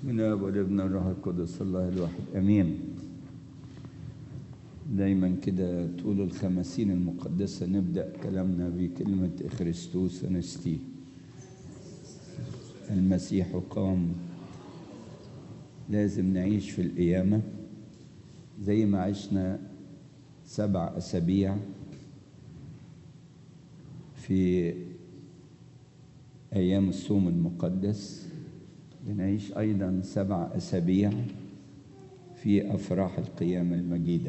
من الاب والابن والروح القدس الله الواحد امين دايما كده طول الخمسين المقدسه نبدا كلامنا بكلمه اخريستوس انستي المسيح قام لازم نعيش في القيامه زي ما عشنا سبع اسابيع في ايام الصوم المقدس بنعيش أيضا سبع أسابيع في أفراح القيامة المجيدة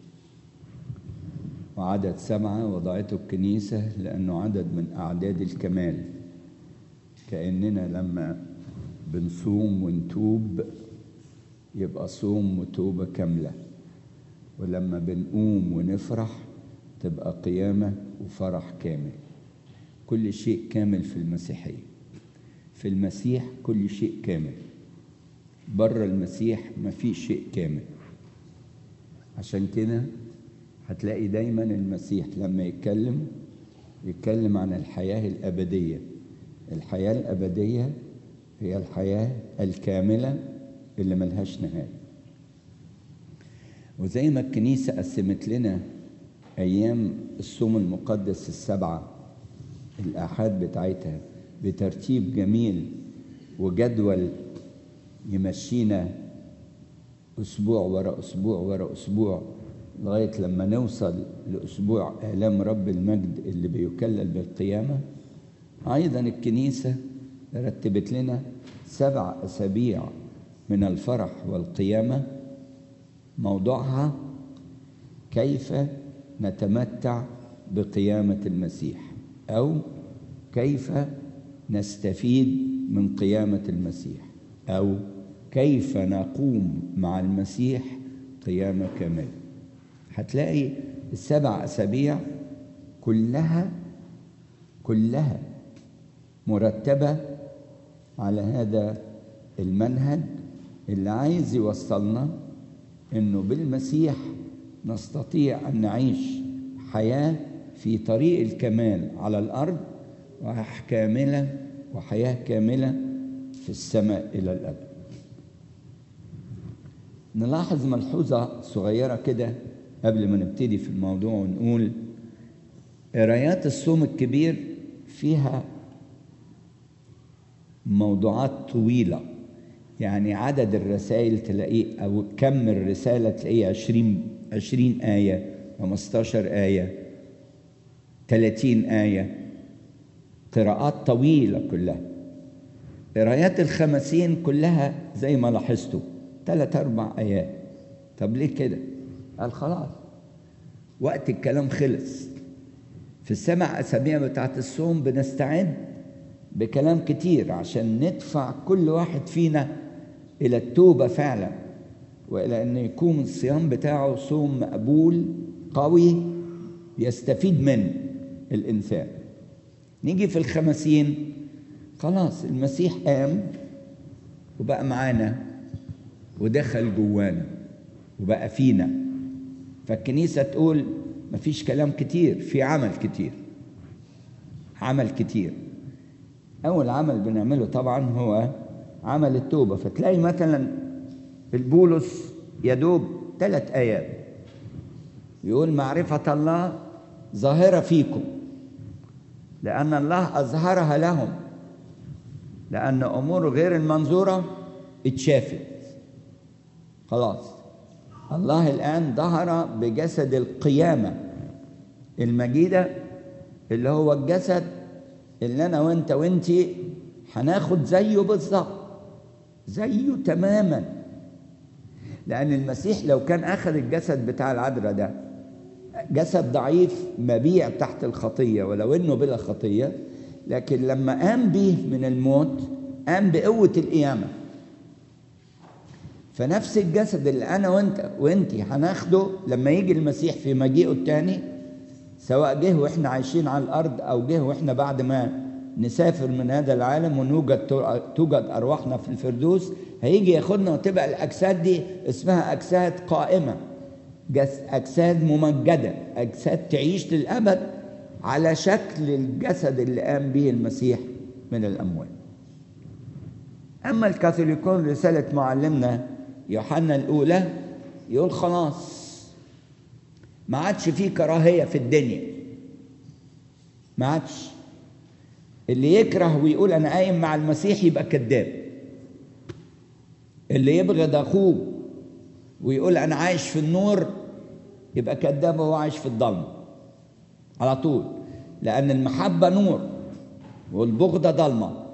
وعدد سبعة وضعته الكنيسة لأنه عدد من أعداد الكمال كأننا لما بنصوم ونتوب يبقى صوم وتوبة كاملة ولما بنقوم ونفرح تبقى قيامة وفرح كامل كل شيء كامل في المسيحيه في المسيح كل شيء كامل بره المسيح ما في شيء كامل عشان كده هتلاقي دايما المسيح لما يتكلم يتكلم عن الحياة الأبدية الحياة الأبدية هي الحياة الكاملة اللي ملهاش نهاية وزي ما الكنيسة قسمت لنا أيام الصوم المقدس السبعة الآحاد بتاعتها بترتيب جميل وجدول يمشينا اسبوع ورا اسبوع ورا اسبوع لغايه لما نوصل لاسبوع الام رب المجد اللي بيكلل بالقيامه ايضا الكنيسه رتبت لنا سبع اسابيع من الفرح والقيامه موضوعها كيف نتمتع بقيامه المسيح او كيف نستفيد من قيامة المسيح أو كيف نقوم مع المسيح قيامة كاملة هتلاقي السبع أسابيع كلها كلها مرتبة على هذا المنهج اللي عايز يوصلنا انه بالمسيح نستطيع ان نعيش حياه في طريق الكمال على الارض كاملة وحياة كاملة في السماء إلى الأبد نلاحظ ملحوظة صغيرة كده قبل ما نبتدي في الموضوع ونقول قرايات الصوم الكبير فيها موضوعات طويلة يعني عدد الرسائل تلاقيه أو كم الرسالة تلاقيه عشرين عشرين آية خمستاشر آية تلاتين آية قراءات طويلة كلها قرايات الخمسين كلها زي ما لاحظتوا ثلاث أربع آيات طب ليه كده؟ قال خلاص وقت الكلام خلص في السبع أسابيع بتاعت الصوم بنستعد بكلام كتير عشان ندفع كل واحد فينا إلى التوبة فعلا وإلى أن يكون الصيام بتاعه صوم مقبول قوي يستفيد منه الإنسان نيجي في الخمسين خلاص المسيح قام وبقى معانا ودخل جوانا وبقى فينا فالكنيسة تقول مفيش كلام كتير في عمل كتير عمل كتير أول عمل بنعمله طبعا هو عمل التوبة فتلاقي مثلا البولس يدوب ثلاث آيات يقول معرفة الله ظاهرة فيكم لأن الله أظهرها لهم لأن أمور غير المنظورة اتشافت خلاص الله الآن ظهر بجسد القيامة المجيدة اللي هو الجسد اللي أنا وأنت وأنتي هناخد زيه بالظبط زيه تماما لأن المسيح لو كان أخذ الجسد بتاع العذراء ده جسد ضعيف مبيع تحت الخطية ولو إنه بلا خطية لكن لما قام به من الموت قام بقوة القيامة فنفس الجسد اللي أنا وأنت وأنتي هناخده لما يجي المسيح في مجيئه الثاني سواء جه وإحنا عايشين على الأرض أو جه وإحنا بعد ما نسافر من هذا العالم ونوجد توجد أرواحنا في الفردوس هيجي ياخدنا وتبقى الأجساد دي اسمها أجساد قائمة أجساد ممجدة أجساد تعيش للأبد على شكل الجسد اللي قام به المسيح من الأموات أما الكاثوليكون رسالة معلمنا يوحنا الأولى يقول خلاص ما عادش فيه كراهية في الدنيا ما عادش اللي يكره ويقول أنا قايم مع المسيح يبقى كذاب اللي يبغض أخوه ويقول أنا عايش في النور يبقى كذاب وهو عايش في الضلمة على طول لأن المحبة نور والبغضة ضلمة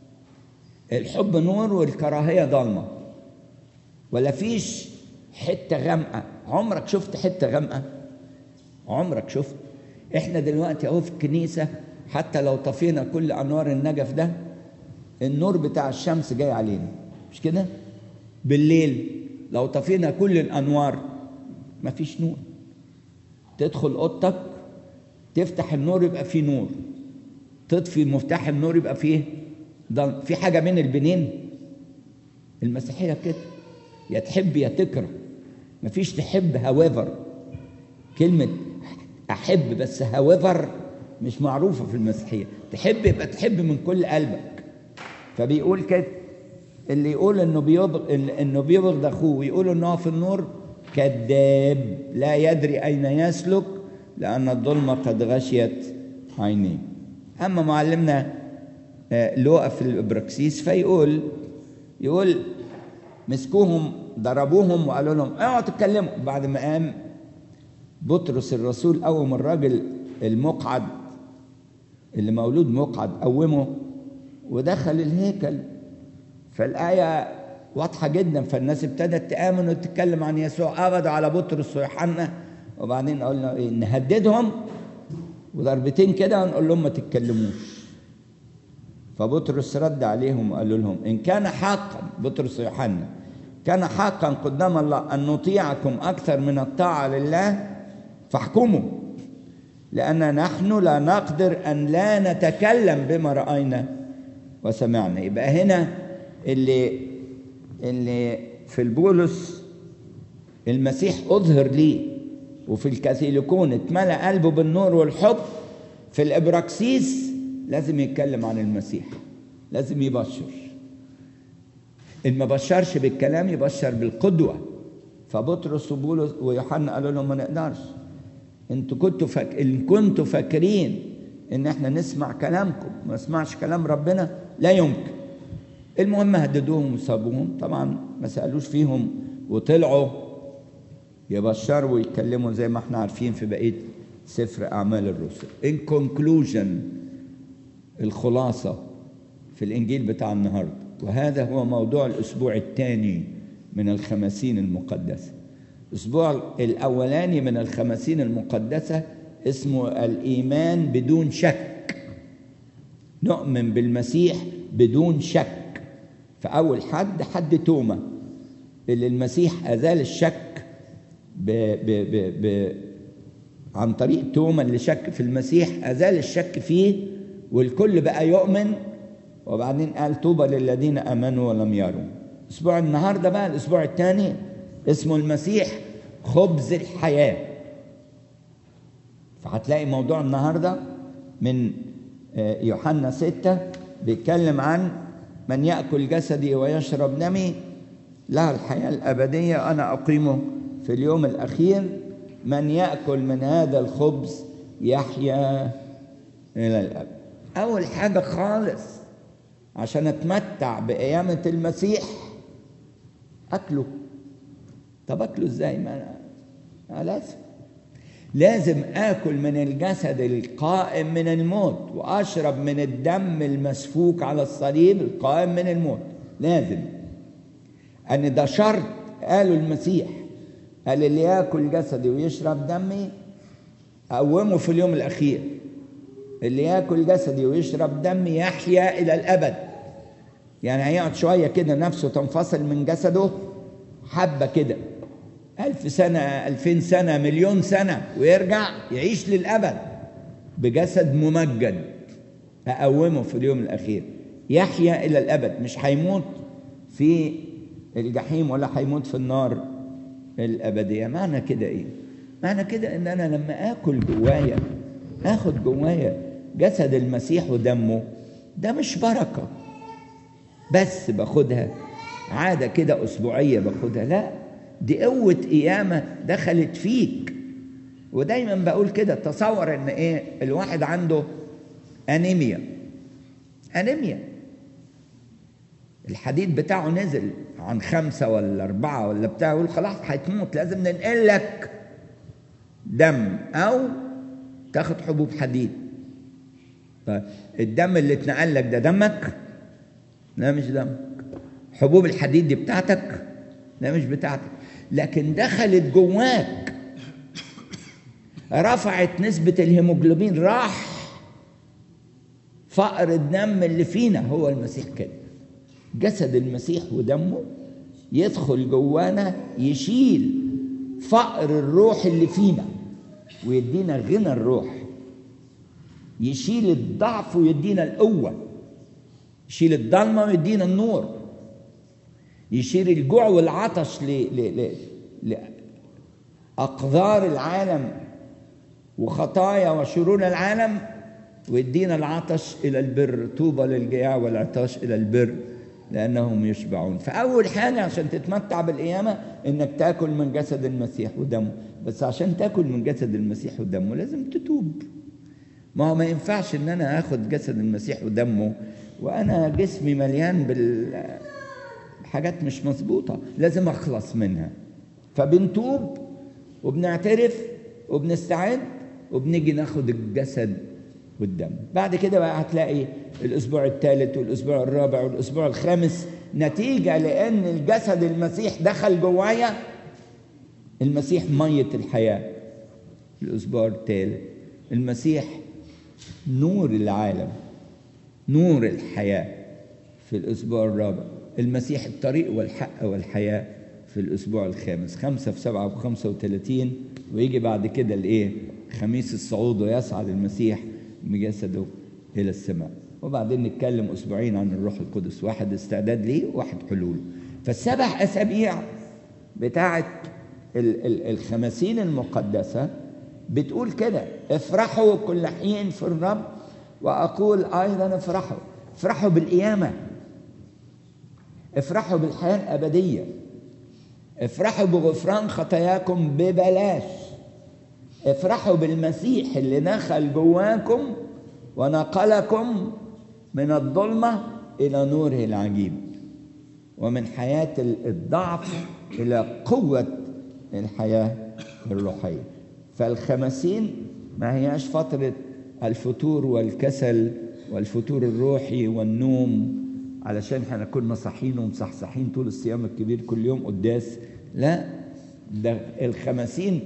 الحب نور والكراهية ضلمة ولا فيش حتة غامقة عمرك شفت حتة غامقة عمرك شفت احنا دلوقتي اهو في الكنيسة حتى لو طفينا كل انوار النجف ده النور بتاع الشمس جاي علينا مش كده بالليل لو طفينا كل الانوار مفيش نور تدخل اوضتك تفتح النور يبقى فيه نور تطفي مفتاح النور يبقى فيه ضل في حاجة بين البنين المسيحية كده يا تحب يا تكره مفيش تحب هاويفر كلمة أحب بس هاويفر مش معروفة في المسيحية تحب يبقى تحب من كل قلبك فبيقول كده اللي يقول انه بيبغض انه بيبغض اخوه ويقول انه في النور كذاب لا يدري اين يسلك لان الظلمه قد غشيت عينيه اما معلمنا لوقا في الابراكسيس فيقول يقول مسكوهم ضربوهم وقالوا لهم اوعوا تتكلموا بعد ما قام بطرس الرسول قوم الراجل المقعد اللي مولود مقعد قومه ودخل الهيكل فالآية واضحة جدا فالناس ابتدت تآمن وتتكلم عن يسوع قبضوا على بطرس ويوحنا وبعدين قلنا ايه نهددهم وضربتين كده ونقول لهم ما تتكلموش فبطرس رد عليهم وقال لهم إن كان حقا بطرس ويوحنا كان حقا قدام الله أن نطيعكم أكثر من الطاعة لله فاحكموا لأن نحن لا نقدر أن لا نتكلم بما رأينا وسمعنا يبقى هنا اللي اللي في البولس المسيح أظهر ليه وفي الكاثوليكون اتملأ قلبه بالنور والحب في الإبراكسيس لازم يتكلم عن المسيح لازم يبشر إن ما بشرش بالكلام يبشر بالقدوة فبطرس وبولس ويوحنا قالوا لهم ما نقدرش انتوا كنتوا فاك... ان كنتوا فاكرين ان احنا نسمع كلامكم ما نسمعش كلام ربنا لا يمكن المهم هددوهم وسابوهم طبعا ما سالوش فيهم وطلعوا يبشروا ويتكلموا زي ما احنا عارفين في بقيه سفر اعمال الرسل ان كونكلوجن الخلاصه في الانجيل بتاع النهارده وهذا هو موضوع الاسبوع الثاني من الخمسين المقدسه الاسبوع الاولاني من الخمسين المقدسه اسمه الايمان بدون شك نؤمن بالمسيح بدون شك فاول حد حد توما اللي المسيح ازال الشك ب ب ب ب عن طريق توما اللي شك في المسيح ازال الشك فيه والكل بقى يؤمن وبعدين قال طوبى للذين امنوا ولم يروا اسبوع النهارده بقى الاسبوع الثاني اسمه المسيح خبز الحياه فهتلاقي موضوع النهارده من يوحنا ستة بيتكلم عن من يأكل جسدي ويشرب دمي له الحياة الأبدية أنا أقيمه في اليوم الأخير من يأكل من هذا الخبز يحيا إلى الأبد أول حاجة خالص عشان أتمتع بقيامة المسيح أكله طب أكله إزاي ما أنا لازم لازم آكل من الجسد القائم من الموت وأشرب من الدم المسفوك على الصليب القائم من الموت لازم أن ده شرط قالوا المسيح قال اللي ياكل جسدي ويشرب دمي أقومه في اليوم الأخير اللي ياكل جسدي ويشرب دمي يحيا إلى الأبد يعني هيقعد شوية كده نفسه تنفصل من جسده حبة كده ألف سنة ألفين سنة مليون سنة ويرجع يعيش للأبد بجسد ممجد أقومه في اليوم الأخير يحيا إلى الأبد مش هيموت في الجحيم ولا هيموت في النار الأبدية معنى كده إيه؟ معنى كده إن أنا لما آكل جوايا آخد جوايا جسد المسيح ودمه ده مش بركة بس باخدها عادة كده أسبوعية باخدها لا دي قوة قيامة دخلت فيك ودايما بقول كده تصور ان ايه الواحد عنده انيميا انيميا الحديد بتاعه نزل عن خمسة ولا أربعة ولا بتاع يقول خلاص هتموت لازم ننقل لك دم أو تاخد حبوب حديد الدم اللي اتنقل لك ده دمك لا مش دمك حبوب الحديد دي بتاعتك لا مش بتاعتك لكن دخلت جواك رفعت نسبة الهيموجلوبين راح فقر الدم اللي فينا هو المسيح كده جسد المسيح ودمه يدخل جوانا يشيل فقر الروح اللي فينا ويدينا غنى الروح يشيل الضعف ويدينا القوة يشيل الضلمة ويدينا النور يشيل الجوع والعطش ل... ل... ل... لأقذار العالم وخطايا وشرور العالم ويدينا العطش إلى البر طوبى للجياع والعطاش إلى البر لأنهم يشبعون فأول حاجة عشان تتمتع بالقيامة إنك تاكل من جسد المسيح ودمه بس عشان تاكل من جسد المسيح ودمه لازم تتوب ما هو ما ينفعش إن أنا آخد جسد المسيح ودمه وأنا جسمي مليان بال حاجات مش مظبوطة لازم أخلص منها فبنتوب وبنعترف وبنستعد وبنيجي ناخد الجسد والدم بعد كده بقى هتلاقي الاسبوع الثالث والاسبوع الرابع والاسبوع الخامس نتيجه لان الجسد المسيح دخل جوايا المسيح ميه الحياه الاسبوع الثالث المسيح نور العالم نور الحياه في الاسبوع الرابع المسيح الطريق والحق والحياه في الاسبوع الخامس خمسة في سبعة وخمسة وثلاثين ويجي بعد كده الايه خميس الصعود ويصعد المسيح بجسده الى السماء وبعدين نتكلم اسبوعين عن الروح القدس واحد استعداد ليه وواحد حلول فالسبع اسابيع بتاعه الخمسين المقدسه بتقول كده افرحوا كل حين في الرب واقول ايضا افرحوا افرحوا بالقيامه افرحوا بالحياه الابديه افرحوا بغفران خطاياكم ببلاش افرحوا بالمسيح اللي دخل جواكم ونقلكم من الظلمة إلى نوره العجيب ومن حياة الضعف إلى قوة الحياة الروحية فالخمسين ما هياش فترة الفتور والكسل والفتور الروحي والنوم علشان احنا نكون مصحين ومصحصحين طول الصيام الكبير كل يوم قداس لا ده الخمسين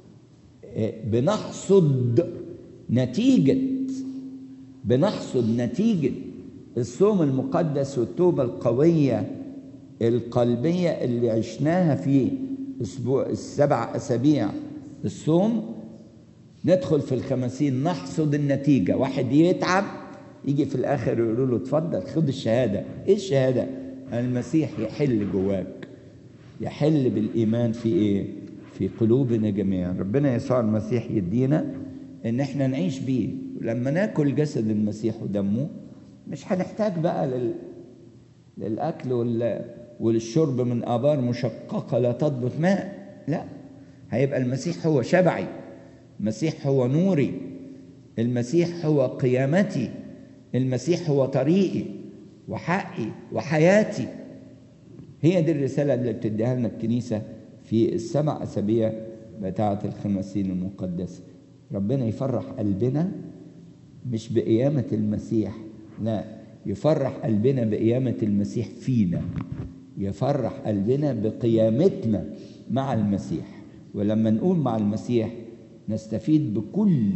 بنحصد نتيجة بنحصد نتيجة الصوم المقدس والتوبة القوية القلبية اللي عشناها في أسبوع السبع أسابيع الصوم ندخل في الخمسين نحصد النتيجة واحد يتعب يجي في الآخر يقولوا له اتفضل خد الشهادة إيه الشهادة؟ المسيح يحل جواك يحل بالإيمان في إيه؟ في قلوبنا جميعا ربنا يسوع المسيح يدينا ان احنا نعيش بيه لما ناكل جسد المسيح ودمه مش هنحتاج بقى لل... للاكل وال... وللشرب من ابار مشققه لا تضبط ماء لا هيبقى المسيح هو شبعي المسيح هو نوري المسيح هو قيامتي المسيح هو طريقي وحقي وحياتي هي دي الرساله اللي بتديها لنا الكنيسه في السبع أسابيع بتاعة الخمسين المقدسة ربنا يفرح قلبنا مش بقيامة المسيح لا يفرح قلبنا بقيامة المسيح فينا يفرح قلبنا بقيامتنا مع المسيح ولما نقول مع المسيح نستفيد بكل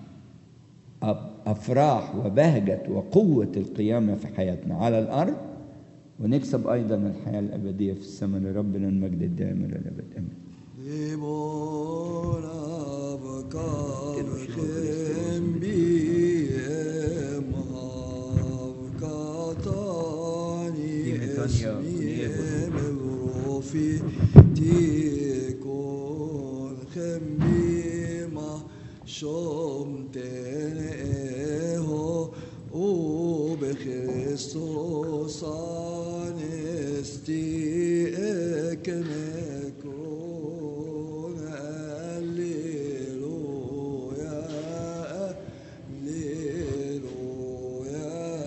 أفراح وبهجة وقوة القيامة في حياتنا على الأرض ونكسب أيضا الحياة الأبدية في السماء لربنا المجد الدائم إلى الأبد آمين Limon avkar khembiyem avkatani esmiyem evrofi tikon khembima shomten eho u bechest Kristus anesti ekmekon Alleluia Alleluia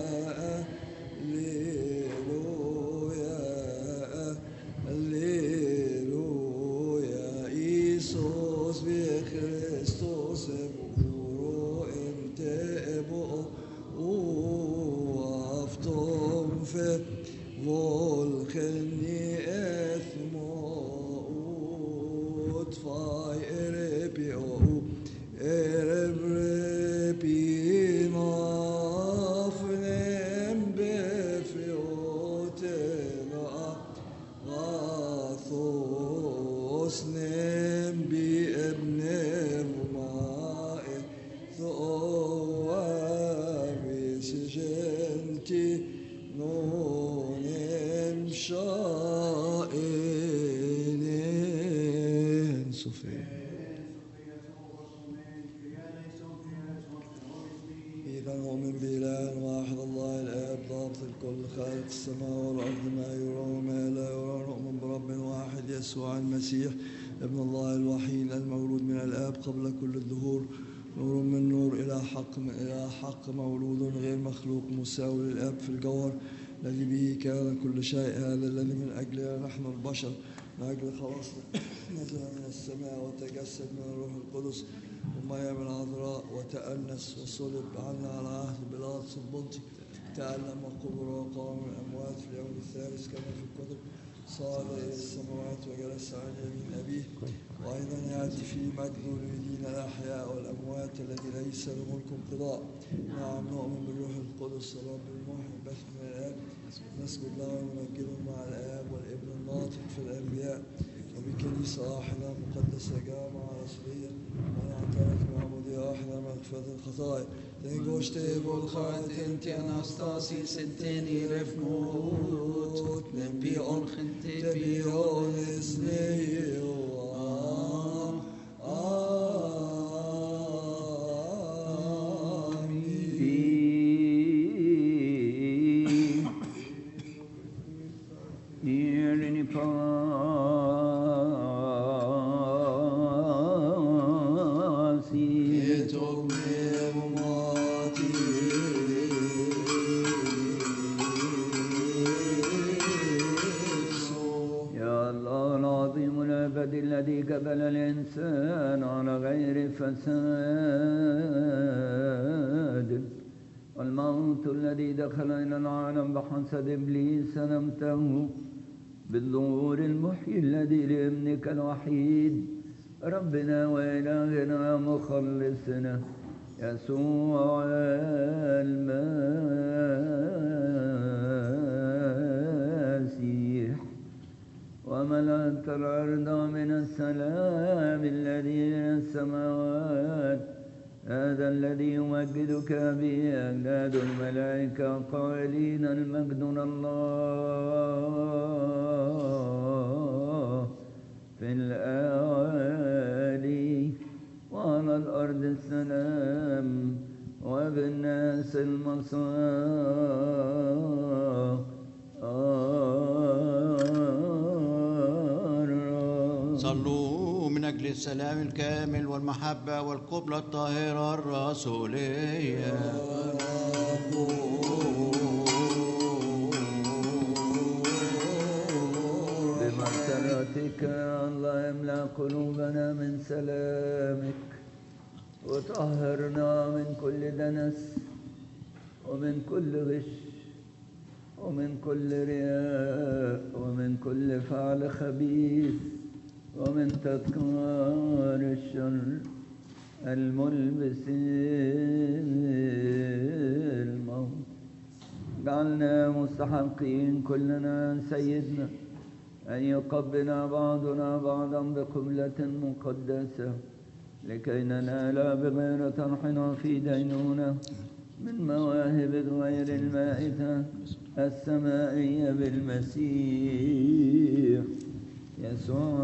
Alleluia Alleluia Isus vi Kristus ebro ente ebo o aftom fe volkeni ethmo utfai erepi o erepi nafnem befiotena غاثوس نم بابن ماء ثواب سجنتي نونم شائلين صفي إذا نؤمن بإله واحد الله الآب ضابط الكل خالق السماء والأرض ما يرى وما لا يرى نؤمن برب واحد يسوع المسيح ابن الله الوحيد المولود من الآب قبل كل الدهور نور من نور إلى حق من إلى حق مولود غير مخلوق مساوي للآب في الجوهر الذي به كان كل شيء هذا الذي من أجلنا نحن البشر من أجل خلاصنا نزل من السماء وتجسد من الروح القدس ومريم العذراء وتأنس وصلب عنا على عهد بيلاطس البنطي تألم وقبر وقام من الأموات في اليوم الثالث كما في الكتب صعد إلى السماوات وجلس عن يمين أبيه وأيضا يأتي في مجده ليدين الأحياء والأموات الذي ليس له ملك انقضاء نعم نؤمن بالروح القدس الرب المحيي بث من الآب نسجد له ونمجده مع الآب والابن الناطق في الأنبياء وبكنيسة واحدة مقدسة جامعة رسولية ونعترف بعمودية واحدة مغفرة الخطايا تنجوشتي بالخاطئ انت Anastasi senteni refmut Nembi orchente تبيون اسمي آمين Yerini pasi يتوب يا الله العظيم الأبد الذي قبل الإنسان على غير فساد والموت الذي دخل إلى العالم بحسد إبليس نمته بالظهور المحيي الذي لابنك الوحيد ربنا وإلهنا مخلصنا يسوع المسيح وملأت الأرض من السلام الذي من السماوات هذا الذي يمجدك به أجداد الملائكة قائلين المجد الله في الأعالي وعلى الأرض السلام وبالناس المصار صلوا من أجل السلام الكامل والمحبة والقبلة الطاهرة الرسولية بمسرتك يا الله املا قلوبنا من سلامك وطهرنا من كل دنس ومن كل غش ومن كل رياء ومن كل فعل خبيث ومن تذكار الشر الملبس الموت جعلنا مستحقين كلنا سيدنا أن يقبل بعضنا بعضا بقبلة مقدسة لكي ننال بغير طرحنا في دينونة من مواهب غير المائتة السمائية بالمسيح يسوع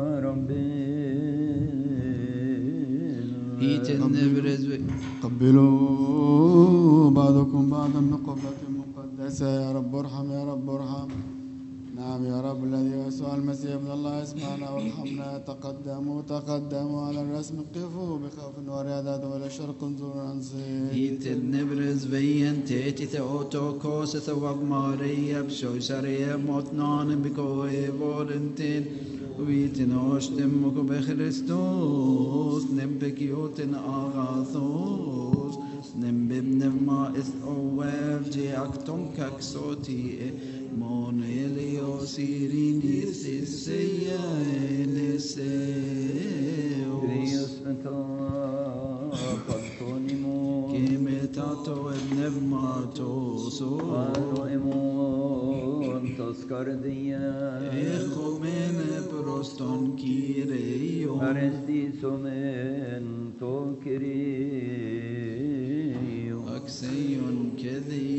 Eat ربنا and never as we قبلوا بعضكم بعضا بقبلة مقدسة ليس يا رب ارحم يا رب ارحم نعم يا رب الذي يسوع المسيح ابن الله اسمعنا وارحمنا تقدموا تقدموا على الرسم قفوا بخوف ورعدة ولا شرق انظروا انصير Hitel nebres veien teti te otokos et wag maria bshosaria mot nanen bikoe vorentin Vitin ostem moko be Christus nem bekioten agathos nem bibnev ma is owev je akton kaksoti mon elio sirinis iseya eliseo Krius Pantonimus Kimetato et nevmatoso Alo emon Toscardia Echomene proston kireio Arestis omen to Kyrio Αξίον και